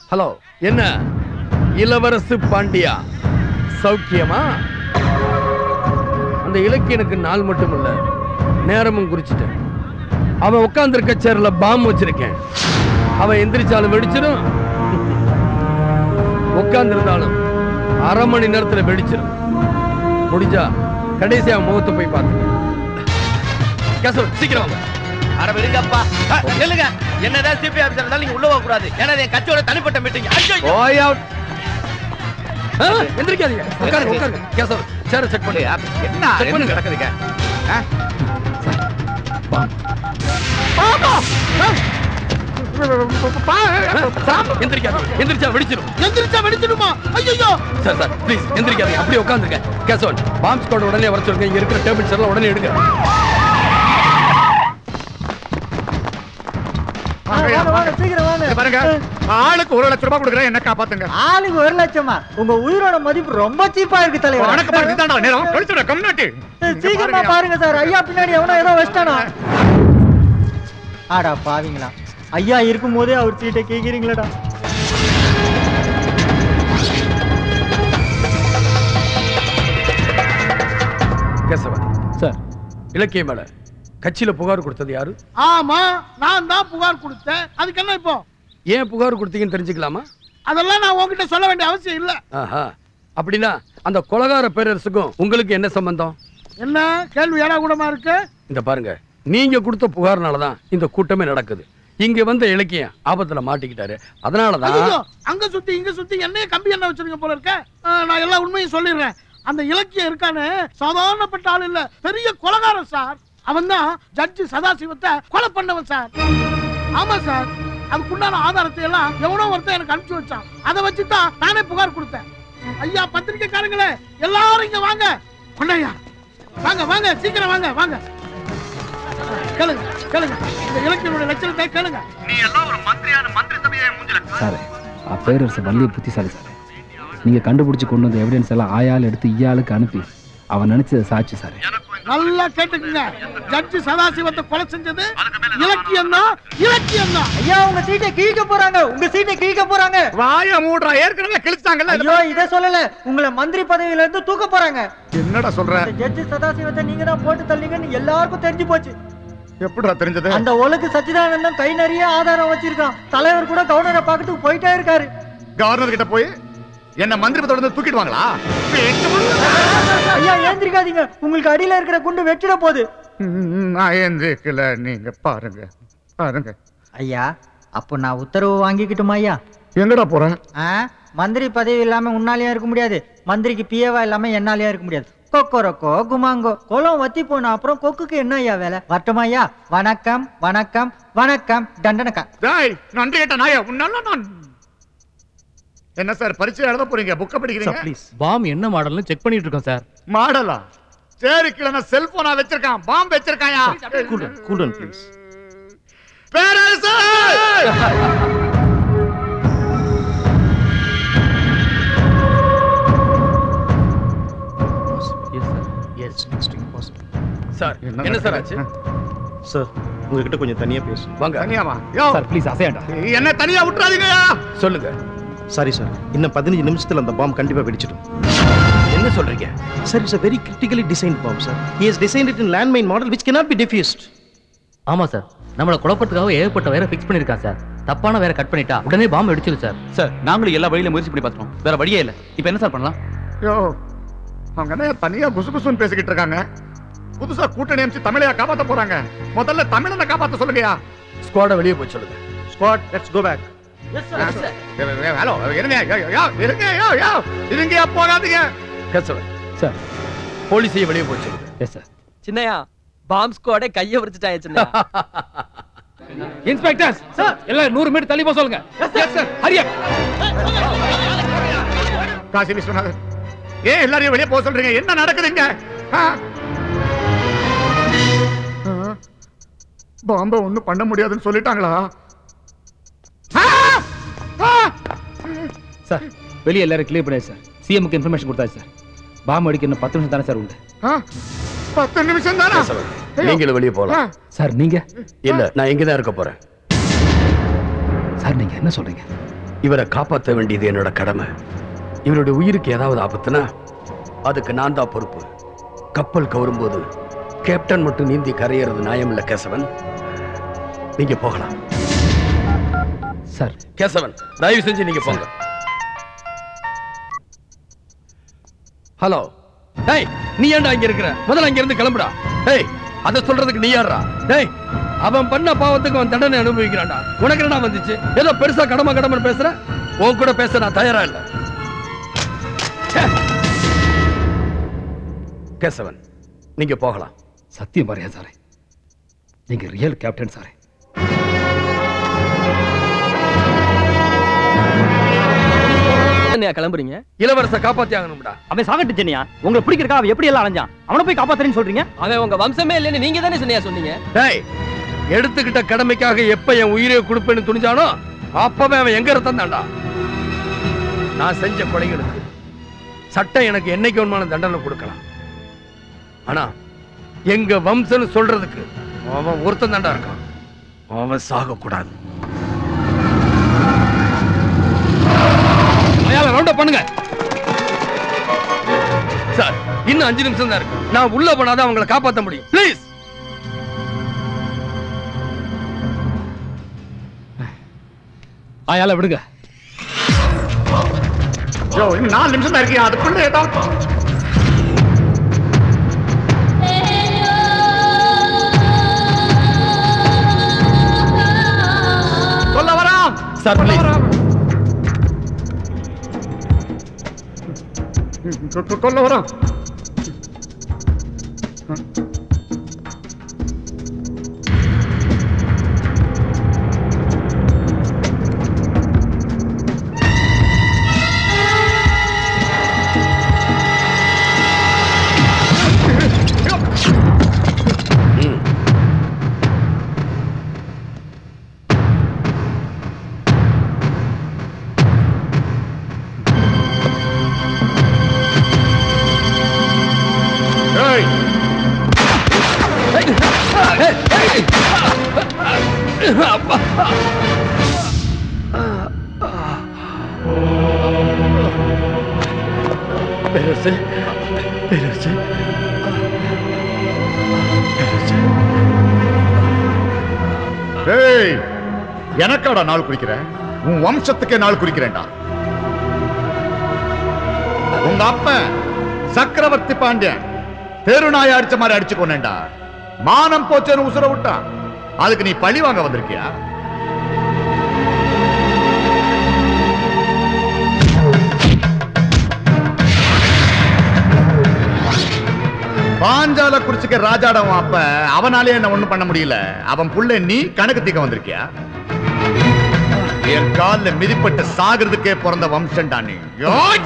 Hello என்ன இளவரசு பாண்டியா சௌக்கியமா அந்த இலக்கியனுக்கு நாள் மட்டும் இல்ல நேரமும் குறிச்சிட்டேன் அவன் உட்கார்ந்திருக்க சேர்ல பாம் வச்சிருக்கேன் அவன் எந்திரிச்சாலும் வெடிச்சிடும் உட்கார்ந்திருந்தாலும் அரை மணி நேரத்துல வெடிச்சிடும் முடிஞ்சா கடைசியா முகத்தை போய் பார்த்து கேசவன் சீக்கிரம் வாங்க அட விடுங்கப்பா அ, இல்லைங்க என்னதான் சிபி ஆபீசர் இருந்தாலும் நீங்க உள்ள போக கூடாது ஏன்னா இது என் கட்சியோட தனிப்பட்ட மீட்டிங் ஐயோ ஓய் அவுட் எந்திரிக்காதீங்க உட்காருங்க உட்காருங்க கேசவன் சேர செக் பண்ணு என்ன Check பண்ணுங்க. நடக்குதுங்க எந்திரிக்காதீங்க எந்திரிச்சா வெடிச்சிடும் எந்திரிச்சா வெடிச்சிடுமா ஐயோ சார் சார் ப்ளீஸ் எந்திரிக்காதீங்க அப்படியே உட்காந்துருங்க கேசவன் பாம்ப் ஸ்குவாட் உடனே வர சொல்லுங்க இங்க இருக்கிற டேபிள்ஸ் எல்லாம் உடனே எடுங்க வாங்க வாங்க சீக்கிரம் வாங்க பாருங்க ஆளுக்கு ஒரு லட்சம் ரூபாய் கொடுக்குறேன் என்ன காப்பாத்துங்க ஆளுக்கு ஒரு லட்சமா உங்க உயிரோட மதிப்பு ரொம்ப சீப்பா இருக்கு தலைவர் வணக்கம் பாருங்க இதாண்டா நேரம் கழிச்சுட கம்நாட்டு சீக்கிரமா பாருங்க சார் ஐயா பின்னாடி எவனோ ஏதோ வச்சிட்டானா ஆடா பாவீங்களா ஐயா இருக்கும் போதே அவர் சீட்டை கேக்குறீங்களடா கேசவன் சார் இலக்கிய மேல கட்சியில புகார் கொடுத்தது யாரு ஆமா நான் தான் புகார் கொடுத்தேன் அதுக்கு என்ன இப்போ ஏன் புகார் கொடுத்தீங்கன்னு தெரிஞ்சுக்கலாமா அதெல்லாம் நான் உன்கிட்ட சொல்ல வேண்டிய அவசியம் இல்ல ஆஹா அப்படின்னா அந்த கொலகார பேரரசுக்கும் உங்களுக்கு என்ன சம்பந்தம் என்ன கேள்வி ஏடா கூடமா இருக்கு இந்த பாருங்க நீங்க கொடுத்த புகார்னால தான் இந்த கூட்டமே நடக்குது இங்க வந்த இலக்கியம் ஆபத்துல மாட்டிக்கிட்டாரு அதனாலதான் ஐயோ அங்க சுத்தி இங்க சுத்தி என்னைய கம்பி என்ன வச்சிருக்க போல இருக்க ஆ, நான் எல்லா உண்மையும் சொல்லிடுறேன் அந்த இலக்கியம் இருக்கானே சாதாரணப்பட்ட ஆள் இல்ல பெரிய கொலகாரன் சார் அவன் தான் ஜட்ஜி சதாசிவத்தை கொலை பண்ணவன் சார் ஆமா சார் அதுக்குண்டான ஆதாரத்தை எல்லாம் எவனோ ஒருத்தன் எனக்கு அனுப்பிச்சு வச்சான் அதை வச்சு தான் நானே புகார் கொடுத்தேன் ஐயா பத்திரிக்கைக்காரங்களே எல்லாரும் இங்க வாங்க கொண்டையா வாங்க வாங்க சீக்கிரம் வாங்க வாங்க கேளுங்க கேளுங்க இந்த இலக்கியனுடைய லட்சணத்தை கேளுங்க நீ எல்லாம் ஒரு மந்திரியான மந்திரி சபையை மூஞ்சில சார் அப்பேரரசு வள்ளிய புத்திசாலி சார் நீங்கள் கண்டுபிடிச்சி கொண்டு வந்த எவிடன்ஸ் எல்லாம் ஆயாள் எடுத்து ஈயாளுக்கு அனுப்பி அவன் நினைச்சது சாட்சி சார் நல்லா கேட்டுக்குங்க ஜட்ஜி சதாசிவத்தை கொலை செஞ்சது இலக்கியம் தான் இலக்கியம் தான் ஐயா உங்க சீட்டை கிழிக்க போறாங்க உங்க சீட்டை கிழிக்க போறாங்க வாய மூடுறா ஏற்கனவே கிழிச்சாங்கல்ல ஐயோ இத சொல்லல உங்களை மந்திரி பதவியில இருந்து தூக்க போறாங்க என்னடா சொல்ற இந்த ஜட்ஜி சதாசிவத்தை நீங்க தான் போட்டு தள்ளீங்கன்னு எல்லாருக்கும் தெரிஞ்சு போச்சு எப்படிடா தெரிஞ்சது அந்த ஒழுக்கு சச்சிதானந்தம் கை நிறைய ஆதாரம் வச்சிருக்கான் தலைவர் கூட கவர்னரை பார்க்கறதுக்கு போயிட்டே இருக்காரு கவர்னர் கிட்ட போய் என்ன மந்திரி பதவியில இருந்து தூக்கிடுவாங்களா ஐயா ஏந்திரிக்காதீங்க உங்களுக்கு அடியில இருக்கிற குண்டு வெற்றிட போகுது ம், நான் ஏந்திரிக்கல நீங்க பாருங்க பாருங்க ஐயா அப்போ நான் உத்தரவு வாங்கிக்கிட்டுமா ஐயா எங்கடா போறேன் ஆ மந்திரி பதவி இல்லாம உன்னாலயா இருக்க முடியாது மந்திரிக்கு பிஏவா இல்லாம என்னாலயா இருக்க முடியாது கொக்கொரக்கோ குமாங்கோ குளம் வத்தி போன அப்புறம் கொக்குக்கு என்ன ஐயா வேலை வரட்டுமா ஐயா வணக்கம் வணக்கம் வணக்கம் தண்டனக்கா டேய் நன்றி கேட்ட நாயா உன்னால நான் என்ன சார் பரீட்சை எழுத போறீங்க புக்க படிக்கிறீங்க பாம் என்ன மாடல்னு செக் பண்ணிட்டு இருக்கோம் சார் மாடலா சரி கிழமை செல்போனா வச்சிருக்கான் பாம்பு வச்சிருக்காயா கூடன் ப்ளீஸ் பேரரசு எஸ் நெக்ஸ்ட் இம்பாசிபிள் சார் என்ன சார் ஆச்சு சார் உங்ககிட்ட கொஞ்சம் தனியா பேசு வாங்க தனியாவா யோ சார் ப்ளீஸ் அசையாண்டா என்ன தனியா விட்டுறாதீங்கயா சொல்லுங்க சாரி சார் இன்னும் பதினஞ்சு நிமிஷத்துல அந்த பாம் கண்டிப்பா வெடிச்சிடும் என்ன சொல்றீங்க sir it's a very critically designed bomb sir he has designed it in landmine model which cannot be defused ஆமா சார் நம்மள குழப்பத்துக்காக ஏகப்பட்ட வேற ஃபிக்ஸ் பண்ணிருக்கான் சார் தப்பான வேற கட் பண்ணிட்டா உடனே பாம்பு வெடிச்சிடும் சார் சார் நாங்களும் எல்லா வழியில முயற்சி பண்ணி பார்த்துட்டோம் வேற வழியே இல்லை இப்போ என்ன சார் பண்ணலாம் யோ அவங்க என்ன தனியா குசு குசுன்னு பேசிக்கிட்டு இருக்காங்க புதுசா கூட்டணி அமைச்சு தமிழையா காப்பாத்த போறாங்க முதல்ல தமிழனை காப்பாத்த சொல்லுங்கயா ஸ்குவாட வெளியே போய் சொல்லுங்க squad let's go back hello இருங்க யோ, யோ, யோ, இருங்க யோ, யோ, இருங்கயா போகாதீங்க கேசவன் சார் போலீஸையே வெளியே போய் சொல்லுங்க எஸ் சார் சின்னையா பாம் ஸ்குவாடே கைய விரிச்சிட்டாங்க சின்னையா இன்ஸ்பெக்டர்ஸ் சார் எல்லாம் நூறு மீட்டர் தள்ளி போக சொல்லுங்க எஸ் சார் ஹரியா காசி விஸ்வநாதன் ஏன் எல்லாரையும் வெளியே போக சொல்றீங்க என்ன நடக்குதுங்க ஆ? ஆ? பாம்ப ஒண்ணும் பண்ண முடியாதுன்னு சொல்லிட்டாங்களா ஆ! ஆ! சார் வெளியே எல்லாரும் கிளியர் பண்ணியாச்சு சார் சிஎம்க்கு இன்ஃபர்மேஷன் கொடுத்தாச்சு சார் பாம் அடிக்க இன்னும் பத்து நிமிஷம் தானே சார் உண்டு ஆ? பத்து நிமிஷம் தானா கேசவன் நீங்களும் வெளியே போகலாம் சார் நீங்க இல்ல நான் இங்க தான் இருக்க போறேன் சார் நீங்க என்ன சொல்றீங்க இவரை காப்பாற்ற வேண்டியது என்னோட கடமை இவருடைய உயிருக்கு ஏதாவது ஆபத்துனா அதுக்கு நான் தான் பொறுப்பு கப்பல் கவரும்போது கேப்டன் மட்டும் நீந்தி கரையிறது நியாயம் இல்ல கேசவன் நீங்க போகலாம் சார் கேசவன் தயவு செஞ்சு நீங்க போங்க ஹலோ டேய் நீ ஏன்டா இங்க இருக்கிற முதல்ல இங்க இருந்து கிளம்புடா டேய் அத சொல்றதுக்கு நீ யாரா டேய் அவன் பண்ண பாவத்துக்கு அவன் தண்டனை அனுபவிக்கிறான்டா உனக்கு என்ன வந்துச்சு ஏதோ பெருசா கடமை கடமை பேசுற உன் கூட பேச நான் தயாரா இல்ல ச்சே. கேசவன் நீங்க போகலாம் சத்தியம் பாரியா சாரே நீங்க ரியல் கேப்டன் சாரே என்னையா கிளம்புறீங்க இளவரச காப்பாத்தி ஆகணும்டா அவன் சாகட்டு சென்னையா உங்களை பிடிக்கிறக்கா அவன் எப்படி எல்லாம் அலைஞ்சான் அவனை போய் காப்பாத்துறேன்னு சொல்றீங்க அவன் உங்க வம்சமே இல்லைன்னு நீங்க தானே சொன்னியா சொன்னீங்க டேய் எடுத்துக்கிட்ட கடமைக்காக எப்ப என் உயிரை கொடுப்பேன்னு துணிஞ்சானோ அப்பவே அவன் எங்க இருந்தான்டா நான் செஞ்ச கொலைகளுக்கு சட்டம் எனக்கு என்னைக்கு வேணுமான தண்டனை கொடுக்கலாம் ஆனா எங்க வம்சம்னு சொல்றதுக்கு அவன் ஒருத்தன் தாண்டா இருக்கான் அவன் சாகக்கூடாது அயால ரவுண்ட் பண்ணுங்க சார் இன்னும் அஞ்சு நிமிஷம் தான் இருக்கு நான் உள்ள போனாதான் அவங்களை காப்பாத்த முடியும் ப்ளீஸ் ஆயால விடுங்க யோ இன்னும் நாலு நிமிஷம் தான் இருக்கியா அதுக்குள்ள ஏதாவது சொல்ல வரான் சார் ப்ளீஸ் கொ- கொ- கொல்ல வரான் ஏய் பேரரசு பேரரசு ஏய் எனக்காடா நாள் குறிக்கிற உன் வம்சத்துக்கே நாள் குறிக்கிறேன்டா உங்க அப்பன் சக்கரவர்த்தி பாண்டியன் தெருநாய் அடிச்ச மாதிரி அடிச்சு கொண்டேன்டா மானம் போச்சேன்னு உசுர விட்டான் அதுக்கு நீ பழி வாங்க வந்திருக்கியா பாஞ்சால குறிச்சிக்க ராஜாடவன் அப்ப அவனாலே என்ன ஒண்ணும் பண்ண முடியல அவன் புள்ள நீ கணக்கு தீக்க வந்திருக்கியா என் கால்ல மிதிப்பட்டு சாகிறதுக்கே பிறந்த வம்சம்டா நீ யோய்!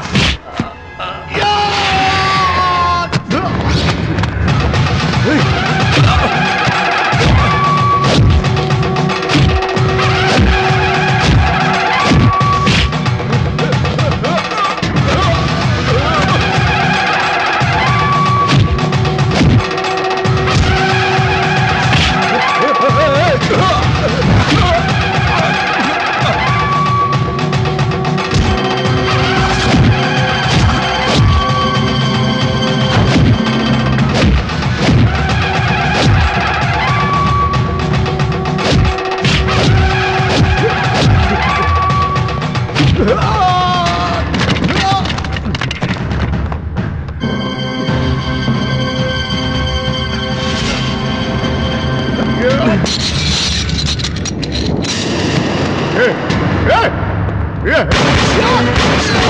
ஏய், ஏய், ஏய்.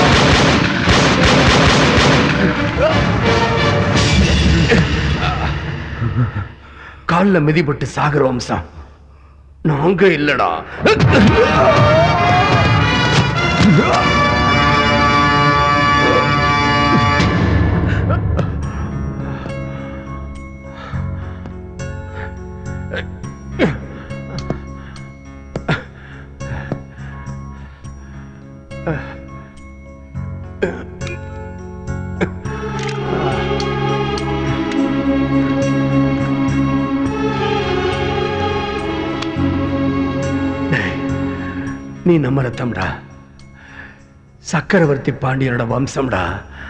கால்ல மிதிப்பட்டு சாகுற வம்சம் நாங்க இல்லடா நீ நம்ம ரத்தம்டா சக்கரவர்த்தி பாண்டியனோட வம்சம்டா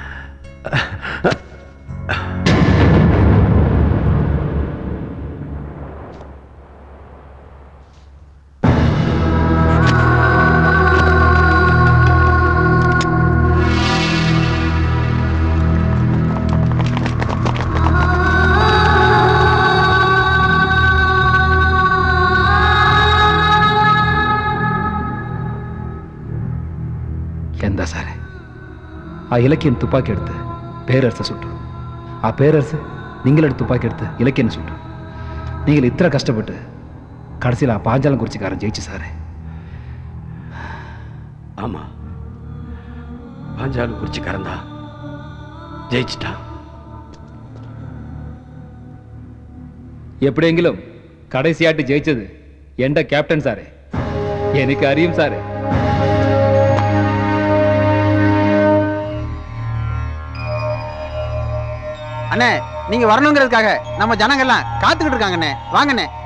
ಎಂದ ಸಾರೆ ಆ ಇಲಕ್ಕಿಯನ್ನು ತುಪಾಕಿ எடுத்து பேரரசை சுட்டு ಆ பேரரசு நீங்கள் எடுத்து துப்பாக்கி எடுத்து இலக்கியன்னு சுட்டு நீங்கள் இத்தனை கஷ்டப்பட்டு கடைசியில் ஆ பாஞ்சாலம் குறிச்சிக்காரன் ஜெயிச்சு சாரே ஆமா பாஞ்சாலம் குறிச்சிக்காரன் தான் ஜெயிச்சிட்டான் எப்படியெങ്കിലും கடைசியாட்டு ஜெயிச்சது எந்த கேப்டன் சாரே எனக்கு அறியும் சாரே அண்ணே நீங்க வரணுங்கிறதுக்காக நம்ம ஜனங்கள்லாம் காத்துக்கிட்டு இருக்காங்கண்ணே வாங்கண்ணே